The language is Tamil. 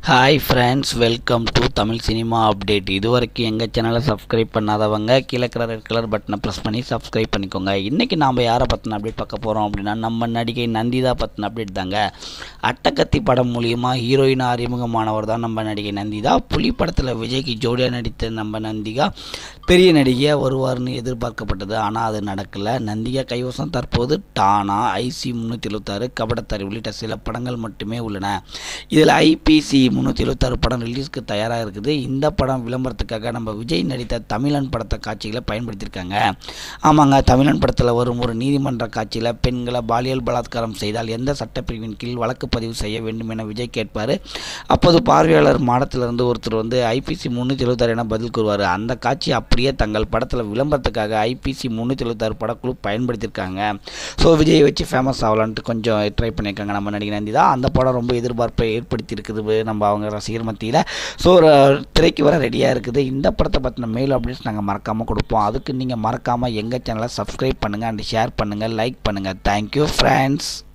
hi friends welcome to Tamil cinema update இது வரைக்கும் எங்கள் சேனலை சப்ஸ்கிரைப் பண்ணாதவங்க கீழே இருக்கிற ரெட் கலர் பட்டனை ப்ரெஸ் பண்ணி சப்ஸ்கிரைப் பண்ணிக்கோங்க இன்றைக்கி நாம் யாரை பற்றின அப்டேட் பார்க்க போகிறோம் அப்படின்னா நம்ம நடிகை நந்திதா பற்றின அப்டேட் தாங்க அட்டக்கத்தி படம் மூலியமாக ஹீரோயினாக அறிமுகமானவர் தான் நம்ம நடிகை நந்திதா புலி படத்தில் விஜய்க்கு ஜோடியாக நடித்த நம்ம நந்திகா பெரிய நடிகையாக வருவார்னு எதிர்பார்க்கப்பட்டது ஆனால் அது நடக்கலை நந்திகா கைவசம் தற்போது டானா ஐசி முந்நூற்றி எழுபத்தாறு கபடத்தாரி உள்ளிட்ட சில படங்கள் மட்டுமே உள்ளன இதில் ஐபிசி முந்நூற்றி எழுபத்தாறு படம் ரிலீஸ்க்கு தயாராக இருக்குது இந்த படம் விளம்பரத்துக்காக நம்ம விஜய் நடித்த தமிழன் படத்தை காட்சிகளை பயன்படுத்தியிருக்காங்க ஆமாங்க தமிழன் படத்தில் வரும் ஒரு நீதிமன்ற காட்சியில் பெண்களை பாலியல் பலாத்காரம் செய்தால் எந்த சட்டப்பிரிவின் கீழ் வழக்கு பதிவு செய்ய வேண்டும் என விஜய் கேட்பார் அப்போது பார்வையாளர் மாடத்திலிருந்து ஒருத்தர் வந்து ஐபிசி முந்நூற்றி எழுபத்தாறு என பதில் கூறுவார் அந்த காட்சி அப்படியே தங்கள் படத்தில் விளம்பரத்துக்காக ஐபிசி முந்நூற்றி எழுபத்தாறு படக்குழு பயன்படுத்தியிருக்காங்க ஸோ விஜய் வச்சு ஃபேமஸ் ஆகலான்ட்டு கொஞ்சம் ட்ரை பண்ணியிருக்காங்க நம்ம நடிகை நந்திதா அந்த படம் ரொம்ப எதிர்பார்ப்பை ஏற்படுத்தி இருக்குது நம்ம அவங்க ரசிகர் மத்தியில் ஸோ திரைக்கு வர ரெடியாக இருக்குது இந்த படத்தை பற்றின மெயில் அப்டேட்ஸ் நாங்கள் மறக்காமல் கொடுப்போம் அதுக்கு நீங்கள் மறக்காமல் எங்கள் சேனலை சப்ஸ்கிரைப் பண்ணுங்கள் அண்ட் ஷேர் பண்ணுங்கள் லைக் பண்ணுங்கள் தேங்க்யூ ஃப்ரெண்ட்ஸ்